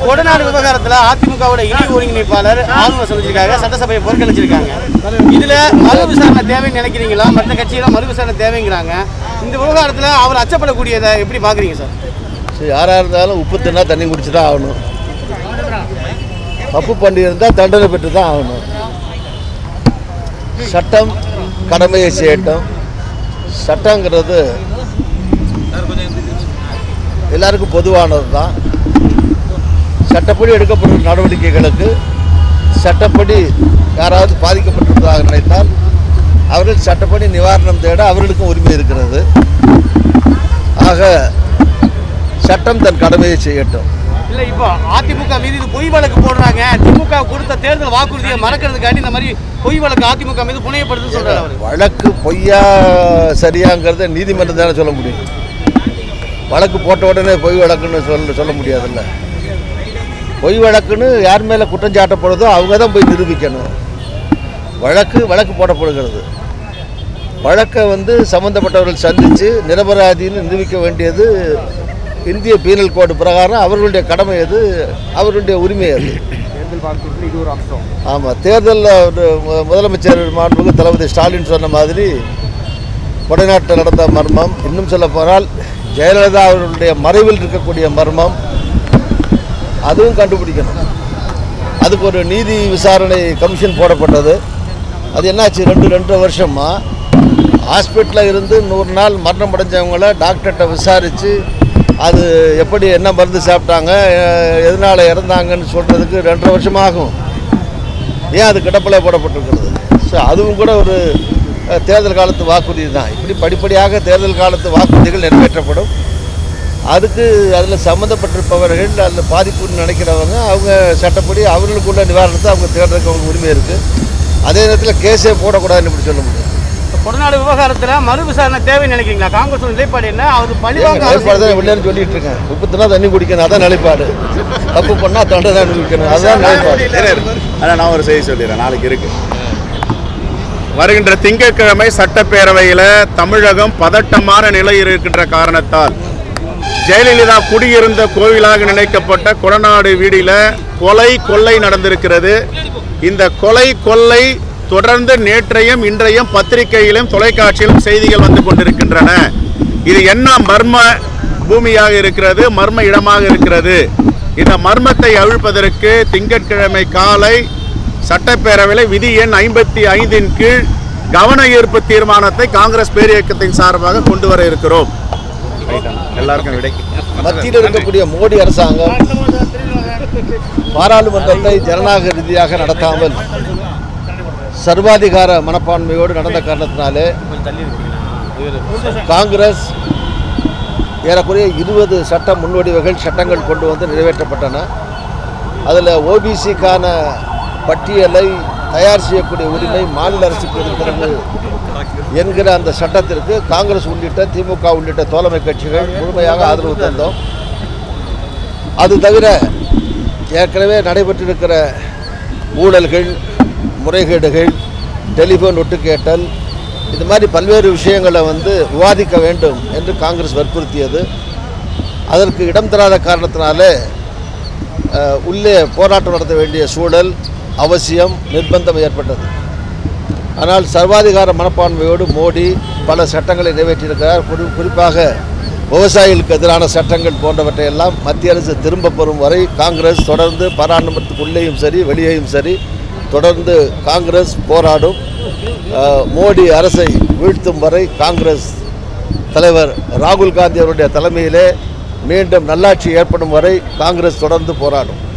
கொடநாடு விவகாரத்துல அதிமுகவோட இணை ஒருங்கிணைப்பாளர் ஆளுநர் சொல்லியிருக்காங்க சட்டசபையை புறக்கணிச்சிருக்காங்க இதுல மறு விசாரணை தேவைன்னு நினைக்கிறீங்களா மற்ற கட்சிகள் மறு விசாரணை தேவைங்கிறாங்க இந்த விவகாரத்துல அவர் அச்சப்படக்கூடியதை எப்படி பாக்குறீங்க சார் சரி யாராக இருந்தாலும் உப்பு தின்னா தண்ணி குடிச்சு தான் ஆகணும் தப்பு பண்ணியிருந்தால் தண்டனை பெற்று தான் ஆகணும் சட்டம் கடமையை செய்யட்டும் சட்டங்கிறது எல்லாருக்கும் பொதுவானது தான் சட்டப்படி எடுக்கப்படும் நடவடிக்கைகளுக்கு சட்டப்படி யாராவது பாதிக்கப்பட்டிருப்பதாக நினைத்தால் அவர்கள் சட்டப்படி நிவாரணம் தேட அவர்களுக்கும் உரிமை இருக்கிறது ஆக சட்டம் தன் கடமையை செய்யட்டும் இல்ல இப்போ அதிமுக மீது இது பொய் வழக்கு போடுறாங்க திமுக கொடுத்த தேர்தல் வாக்குறுதியை மறக்கிறதுக்காண்டி இந்த மாதிரி பொய் வழக்கு அதிமுக மீது புனையப்படுதுன்னு சொல்றாரு அவர் வழக்கு பொய்யா சரியாங்கிறத நீதிமன்றம் தானே சொல்ல முடியும் வழக்கு போட்ட உடனே பொய் வழக்குன்னு சொல்ல சொல்ல முடியாதுல்ல பொய் வழக்குன்னு யார் மேலே குற்றம் சாட்டப்படுதோ அவங்க தான் போய் நிரூபிக்கணும் வழக்கு வழக்கு போடப்படுகிறது வழக்கை வந்து சம்மந்தப்பட்டவர்கள் சந்தித்து நிரபராதின்னு நிரூபிக்க வேண்டியது இந்திய பீனல் கோடு பிரகாரம் அவர்களுடைய கடமை அது அவர்களுடைய உரிமை அது ஆமாம் தேர்தலில் ஒரு மு- முதலமைச்சர் மாண்புமிகு தளபதி ஸ்டாலின் சொன்ன மாதிரி கொடைநாட்டில் நடந்த மர்மம் இன்னும் சொல்ல போனால் ஜெயலலிதா அவர்களுடைய மறைவில் இருக்கக்கூடிய மர்மம் அதுவும் கண்டுபிடிக்கணும் அதுக்கு ஒரு நீதி விசாரணை கமிஷன் போடப்பட்டது அது என்னாச்சு ரெண்டு ரெண்டு வருஷமா ஹாஸ்பிட்டலில் இருந்து நூறு நாள் மரணம் அடைஞ்சவங்கள டாக்டர்கிட்ட விசாரித்து அது எப்படி என்ன மருந்து சாப்பிட்டாங்க அஹ், எதனால இறந்தாங்கன்னு சொல்கிறதுக்கு ரெண்டரை வருஷமாகும் ஏன் அது கிடப்பில் போடப்பட்டிருக்கிறது ஸோ அதுவும் கூட ஒரு அஹ், தேர்தல் காலத்து வாக்குறுதி தான் இப்படி படிப்படியாக தேர்தல் காலத்து வாக்குறுதிகள் நிறைவேற்றப்படும் அதுக்கு அதில் சம்மந்தப்பட்டிருப்பவர்கள் அதில் பாதிப்புன்னு நினைக்கிறவங்க அவங்க சட்டப்படி அவர்களுக்குள்ள நிவாரணத்தை அவங்க தேடுறதுக்கு அவங்க உரிமை இருக்குது அதே நேரத்தில் கேஸே போடக்கூடாதுன்னு இப்படி சொல்ல முடியும் கொடநாடு விவகாரத்துல மறு விசாரணை தேவைன்னு நினைக்கிறீங்களா காங்கிரஸ் நிலைப்பாடு என்ன அவர் பழிவாங்க நிலைப்பாடு தான் அரசியல் வெளியேன்னு சொல்லிட்டு இருக்கேன் உப்பு தின்னா தண்ணி குடிக்கணும் அதான் நிலைப்பாடு தப்பு பண்ணால் தண்டனை அனுபவிக்கணும் அதுதான் நிலைப்பாடு ஆனால் நான் ஒரு செய்தி சொல்லிடுறேன் நாளைக்கு இருக்கு வருகின்ற திங்கட்கிழமை சட்டப்பேரவையில் தமிழகம் பதட்டமான நிலை இருக்கின்ற காரணத்தால் ஜெயலலிதா குடியிருந்த கோவிலாக நினைக்கப்பட்ட கொடநாடு வீடில் கொலை கொள்ளை நடந்திருக்கிறது இந்த கொலை கொள்ளை தொடர்ந்து நேற்றையும் இன்றையும் பத்திரிகையிலும் தொலைக்காட்சியிலும் செய்திகள் வந்து கொண்டிருக்கின்றன இது என்ன மர்ம பூமியாக இருக்கிறது மர்ம இடமாக இருக்கிறது இந்த மர்மத்தை அவிழ்ப்பதற்கு திங்கட்கிழமை காலை சட்டப்பேரவையில் விதி எண் ஐம்பத்தி ஐந்தின் கீழ் கவன ஈர்ப்பு தீர்மானத்தை காங்கிரஸ் பேரியக்கத்தின் சார்பாக கொண்டு வர இருக்கிறோம் எல்லாருக்கும் விடை மத்தியில் இருக்கக்கூடிய மோடி அரசாங்கம் பாராளுமன்றத்தை ஜனநாயக ரீதியாக நடத்தாமல் சர்வாதிகார மனப்பான்மையோடு நடந்த காரணத்தினாலே காங்கிரஸ் ஏறக்குறைய இருபது சட்ட முன்வடிவுகள் சட்டங்கள் கொண்டு வந்து நிறைவேற்றப்பட்டன அதில் ஓபிசிக்கான பட்டியலை தயார் செய்யக்கூடிய உரிமை மாநில அரசுக்கு இருக்கிறது என்கிற அந்த சட்டத்திற்கு காங்கிரஸ் உள்ளிட்ட திமுக உள்ளிட்ட தோழமை கட்சிகள் முழுமையாக ஆதரவு தந்தோம் அது தவிர ஏற்கனவே நடைபெற்றிருக்கிற ஊழல்கள் முறைகேடுகள் டெலிஃபோன் ஒட்டுக்கேட்டல் இது மாதிரி பல்வேறு விஷயங்களை வந்து விவாதிக்க வேண்டும் என்று காங்கிரஸ் வற்புறுத்தியது அதற்கு இடம் தராத காரணத்தினாலே அஹ், உள்ளே போராட்டம் நடத்த வேண்டிய சூழல் அவசியம் நிர்பந்தம் ஏற்பட்டது ஆனால் சர்வாதிகார மனப்பான்மையோடு மோடி பல சட்டங்களை நிறைவேற்றியிருக்கிறார் குறி குறிப்பாக விவசாயிகளுக்கு எதிரான சட்டங்கள் போன்றவற்றை எல்லாம் மத்திய அரசு திரும்ப பெறும் வரை காங்கிரஸ் தொடர்ந்து பாராளுமன்றத்துக்குள்ளேயும் சரி வெளியேயும் சரி தொடர்ந்து காங்கிரஸ் போராடும் அஹ், மோடி அரசை வீழ்த்தும் வரை காங்கிரஸ் தலைவர் ராகுல் காந்தி அவருடைய தலைமையிலே மீண்டும் நல்லாட்சி ஏற்படும் வரை காங்கிரஸ் தொடர்ந்து போராடும்